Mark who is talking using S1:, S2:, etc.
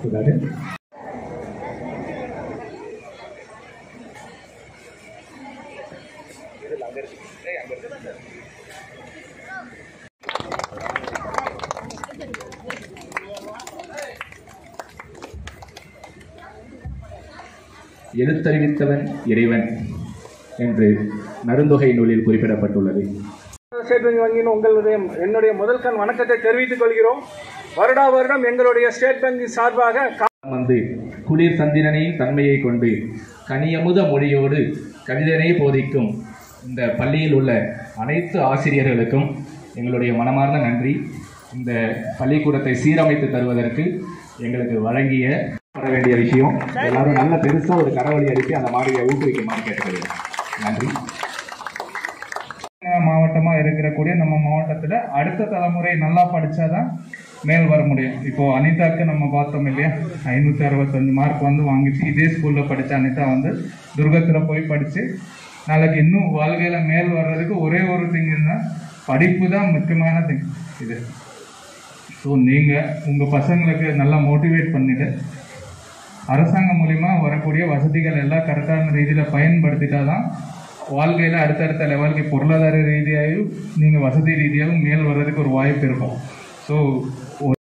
S1: கூடாது எழுத்தறிவித்தவன் இறைவன் என்று நருந்தொகை நூலில் குறிப்பிடப்பட்டுள்ளது
S2: ஸ்டேட் வங்கி வங்கியின் உங்களுடைய என்னுடைய முதல் கண் வணக்கத்தை தெரிவித்துக் கொள்கிறோம் வருடா வருடம் எங்களுடைய ஸ்டேட் வங்கி சார்பாக கா-
S1: வந்து குளிர் சந்திரனின் தன்மையை கொண்டு கனியமுத மொழியோடு கவிதனை போதிக்கும் இந்த பள்ளியில் உள்ள அனைத்து ஆசிரியர்களுக்கும் எங்களுடைய மனமார்ந்த நன்றி இந்த பள்ளிக்கூடத்தை சீரமைத்து தருவதற்கு எங்களுக்கு வழங்கிய பட வேண்டிய விஷயம் எல்லாரும் நல்ல பெருசா ஒரு கரவழி அடித்து அந்த மாணவியை ஊக்குவிக்குமாறு கேட்டுக்கொள்கிறேன் நன்றி
S3: மாவட்டமா இருக்கக்கூடிய நம்ம மாவட்டத்துல அடுத்த தலைமுறை நல்லா படிச்சாதான் மேல் வர முடியும் இப்போ அனிதாக்கு நம்ம பார்த்தோம் இல்லையா ஐநூத்தி அறுபத்தஞ்சு மார்க் வந்து வாங்கிச்சு இதே ஸ்கூல்ல படிச்ச அனிதா வந்து துர்கத்துல போய் படிச்சு நாளைக்கு இன்னும் வாழ்க்கையில மேல் வர்றதுக்கு ஒரே ஒரு திங் தான் படிப்பு தான் முக்கியமான திங் இது ஸோ நீங்க உங்க பசங்களுக்கு நல்லா மோட்டிவேட் பண்ணிட்டு அரசாங்கம் மூலிமா வரக்கூடிய வசதிகள் எல்லாம் கரெக்டான ரீதியில் பயன்படுத்திட்டா தான் வாழ்க்கையில் அடுத்தடுத்த லெவலுக்கு பொருளாதார ரீதியாகவும் நீங்கள் வசதி ரீதியாகவும் மேல் வர்றதுக்கு ஒரு வாய்ப்பு இருக்கும் ஸோ